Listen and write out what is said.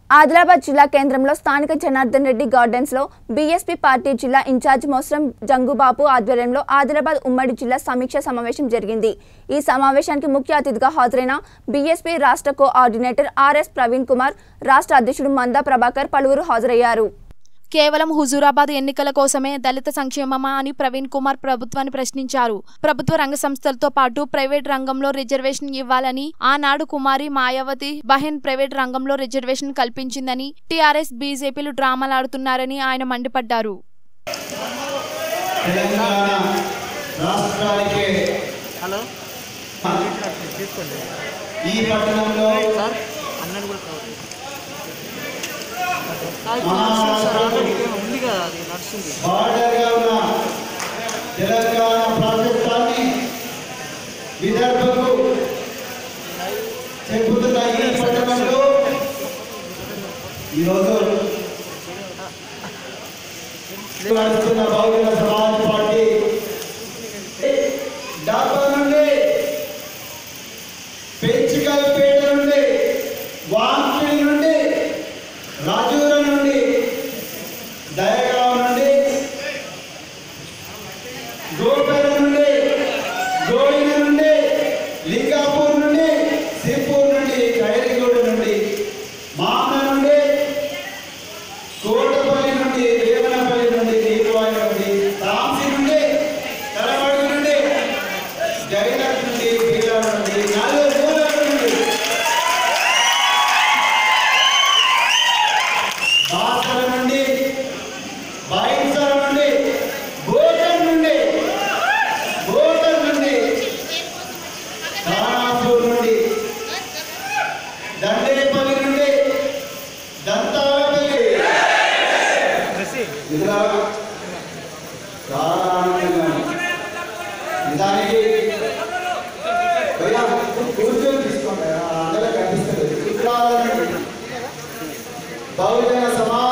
ఆదిలాబాద్ జిల్లా కేంద్రంలో స్థానిక జనార్దన్ రెడ్డి గార్డెన్స్ లో బీఎస్పీ పార్టీ జిల్లా ఇన్ఛార్జ్ మోస్రం జంగుబాబు ఆధ్వర్యంలో ఆదిలాబాద్ ఉమ్మడి జిల్లా సమీక్ష సమావేశం జరిగింది ఈ సమావేశానికి ముఖ్య అతిథిగా హాజరైన బీఎస్పీ రాష్ట్ర కోఆర్డినేటర్ ఆర్ఎస్ ప్రవీణ్ కుమార్ రాష్ట్ర అధ్యక్షుడు మందా ప్రభాకర్ పలువురు హాజరయ్యారు కేవలం హుజూరాబాద్ ఎన్నికల కోసమే దళిత సంక్షేమమా అని ప్రవీణ్ కుమార్ ప్రభుత్వాన్ని ప్రశ్నించారు ప్రభుత్వ రంగ సంస్థలతో పాటు ప్రైవేట్ రంగంలో రిజర్వేషన్ ఇవ్వాలని ఆనాడు కుమారి మాయావతి బహెన్ ప్రైవేట్ రంగంలో రిజర్వేషన్ కల్పించిందని టీఆర్ఎస్ బీజేపీలు డ్రామాలాడుతున్నారని ఆయన మండిపడ్డారు తెలంగాణ రాష్ట్రానికి హలో ఈ పట్టణంలో సార్ అన్నని కూడా కవర్ చేయండి. కాదు, ఇప్పుడు నడుస్తుంది సార్ ఆల్రెడీ ఉంది కదా అది నడుస్తుంది బార్డర్గా ఉన్న తెలంగాణ ప్రాజెక్టాన్ని విదర్భకు చెప్పుతున్న ఈ పట్టణంలో ఈరోజు నడుస్తున్న బహుజన సమాజ్ పార్టీ డాబా నుండి పెంచికల్పేట నుండి వాంకిడి నుండి రాజూర నుండి దయగాం నుండి గోపేట నుండి గోడిన నుండి లింగాపూర్ నుండి సిర్పూర్ నుండి ఖైరీగూడ నుండి మామ నుండి కోటపల్లి నుండి దేవనపల్లి నుండి నీరువాయి నుండి తాంసి నుండి తలమడుగు నుండి జగన్ నుండి బీరా నుండి నాలుగు మూలల నుండి బాసర నుండి బైన్సర నుండి గోటన్ నుండి గోటన్ నుండి దానాపూర్ నుండి దండేపల్లి నుండి దంతాలపల్లి ఇలా చాలా ఆనందంగా ఉంది. నిజానికి భయ్యా, కూర్చొని తీసుకోండి అందరూ కనిపిస్తుంది ఇక్కడ బహుజన సమాజ్